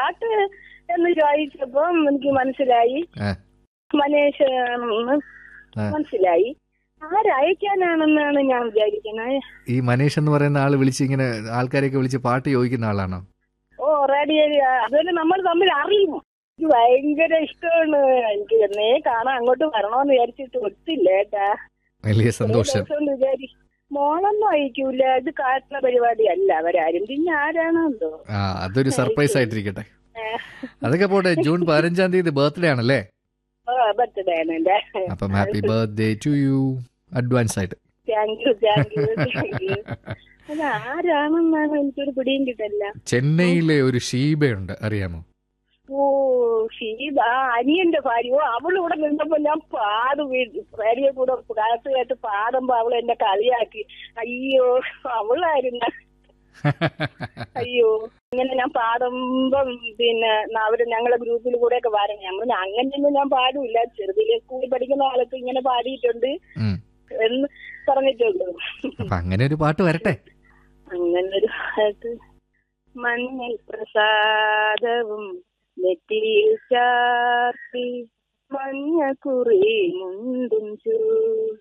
പാട്ട് എന്ന് ചോദിച്ചപ്പം എനിക്ക് മനസ്സിലായി ആ. മനേഷ് എന്ന് ആ. മനസ്സിലായി ആരയക്കാനാണെന്നാണ് ഞാൻ വിചാരിക്കുന്നത് ഈ മനീഷ് എന്ന് പറയുന്ന ആള് വിളിച്ച് ഇങ്ങനെ ആൾക്കാരെയൊക്കെ വിളിച്ച് പാട്ട് ചോദിക്കുന്ന ആളാണോ ഓ റേഡിയോ അതുപോലെ നമ്മൾ തമ്മിൽ അറിയും എനിക്ക് ഭയങ്കര ഇഷ്ടമാണ് എനിക്ക് എന്നേ കാണാൻ അങ്ങോട്ട് വരണമെന്ന് വിചാരിച്ചിട്ട് ഒത്തില്ല കേട്ടാ വലിയ കുറേ സന്തോഷം ദിവസം കൊണ്ട് വിചാരി മോളൊന്നും അയക്കൂല ഇത് കാട്ടുന്ന പരിപാടി അല്ല അവരാരും പിന്നെ ആരാണോ എന്തോ ആ അതൊരു സർപ്രൈസ് ആയിട്ടിരിക്കട്ടെ ഏ. അതൊക്കെ പോട്ടെ ജൂൺ പതിനഞ്ചാം തീയതി ബർത്ത്ഡേ ആണല്ലേ ഓ ബർത്ത്ഡേ ആണ് എന്റെ അപ്പം happy birthday to you advance ആയിട്ട് thank you thank you thank you അത് ആരാണെന്നാണ് എനിക്കൊരു പിടിയും കിട്ടില്ല ചെന്നൈയിലെ ഒരു ഷീബയുണ്ട് അറിയാമോ ഓ ഷീബ ആ അനിയന്റെ ഭാര്യ ഓ അവളിവിടെ നിന്നപ്പോ ഞാൻ പാട് ഭാര്യയെ കൂടെ കാത്ത് കേട്ട് പാടുമ്പോ അവൾ എന്നെ കളിയാക്കി അയ്യോ അവളായിരുന്ന അയ്യോ ഇങ്ങനെ ഞാൻ പാടുമ്പം പിന്നെ ന- അവര് ഞങ്ങളെ ഗ്രൂപ്പിൽ കൂടെ ഒക്കെ വരണം നമ്മൾ അങ്ങനെയൊന്നും ഞാൻ പാടില്ല ചെറുതിലെ സ്കൂളിൽ പഠിക്കുന്ന കാലത്ത് ഇങ്ങനെ പാടിയിട്ടുണ്ട് ഉം. എന്ന് പറഞ്ഞിട്ടുണ്ട് അപ്പൊ അങ്ങനെ ഒരു പാട്ട് വരട്ടെ അങ്ങനൊരു പാട്ട് മഞ്ഞൾ പ്രസാദവും നെറ്റിയിൽ ചാർത്തി മഞ്ഞ കുറി മുണ്ടും ചൂ